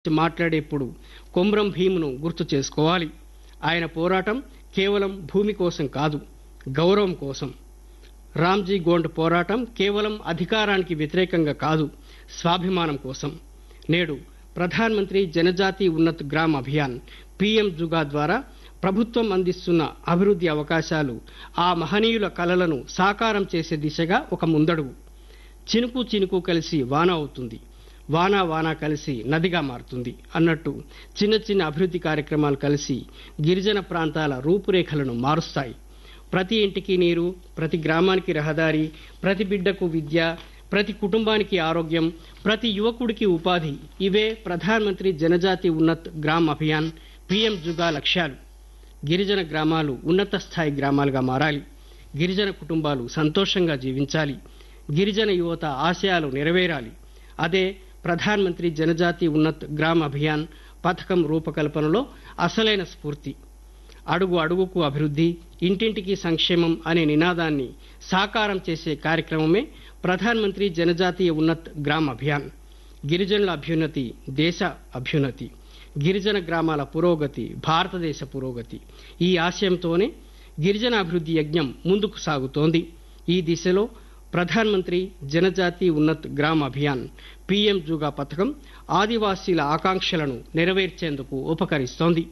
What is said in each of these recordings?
మాట్లాడేప్పుడు కొమ్రం భీమును గుర్తు చేసుకోవాలి ఆయన పోరాటం కేవలం భూమి కోసం కాదు గౌరవం కోసం రామ్జీ గోండ్ పోరాటం కేవలం అధికారానికి వ్యతిరేకంగా కాదు స్వాభిమానం కోసం నేడు ప్రధాన్ మంత్రి జనజాతి ఉన్నత్ గ్రామ్ అభియాన్ పీఎం జుగా ద్వారా ప్రభుత్వం అందిస్తున్న అభివృద్ధి అవకాశాలు ఆ మహనీయుల కలలను సాకారం చేసే దిశగా ఒక ముందడుగు చినుకు చినుకు కలిసి వాన అవుతుంది వాన వాన కలిసి నదిగా మారుతుంది అన్నట్టు చిన్న చిన్న అభివృద్ధి కార్యక్రమాలు కలిసి గిరిజన ప్రాంతాల రూపురేఖలను మారుస్తాయి ప్రతి ఇంటికి నీరు ప్రతి గ్రామానికి రహదారి ప్రతి బిడ్డకు విద్య ప్రతి కుటుంబానికి ఆరోగ్యం ప్రతి యువకుడికి ఉపాధి ఇవే ప్రధాన్ మంత్రి జనజాతి ఉన్నత్ గ్రామ్ అభియాన్ పిఎం జుగా లక్ష్యాలు గిరిజన గ్రామాలు ఉన్నత స్థాయి గ్రామాలుగా మారాలి గిరిజన కుటుంబాలు సంతోషంగా జీవించాలి గిరిజన యువత ఆశయాలు నెరవేరాలి అదే ప్రధాన్ మంత్రి జనజాతి ఉన్నత్ గ్రామ్ అభియాన్ పథకం రూపకల్పనలో అసలైన స్ఫూర్తి అడుగు అడుగుకు అభివృద్ధి ఇంటింటికి సంక్షేమం అనే నినాదాన్ని సాకారం చేసే కార్యక్రమమే ప్రధాన్ మంత్రి జనజాతీయ ఉన్నత్ గ్రామ్ అభియాన్ గిరిజనుల అభ్యున్నతి దేశ అభ్యున్నతి గిరిజన గ్రామాల పురోగతి భారతదేశ పురోగతి ఈ ఆశయంతోనే గిరిజన అభివృద్ధి యజ్ఞం ముందుకు సాగుతోంది ఈ దిశలో ప్రధాన్ మంత్రి జనజాతి ఉన్నత్ గ్రామ్ అభియాన్ పీఎం జుగా పథకం ఆదివాసీల ఆకాంక్షలను నెరవేర్చేందుకు ఉపకరిస్తోంది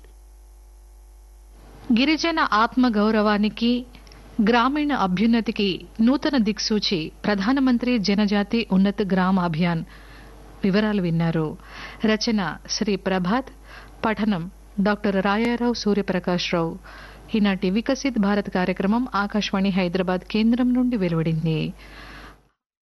గిరిజన ఆత్మ గౌరవానికి గ్రామీణ అభ్యున్నతికి నూతన దిక్సూచి ప్రధానమంత్రి జనజాతి ఉన్నత్ గ్రామ అభియాన్ వివరాలు విన్నారు రచన శ్రీ ప్రభాత్ పఠనం డాక్టర్ రాయారావు సూర్యప్రకాష్ రావు ఈనాటి వికసిత్ భారత్ కార్యక్రమం ఆకాశవాణి హైదరాబాద్ కేంద్రం నుండి వెలువడింది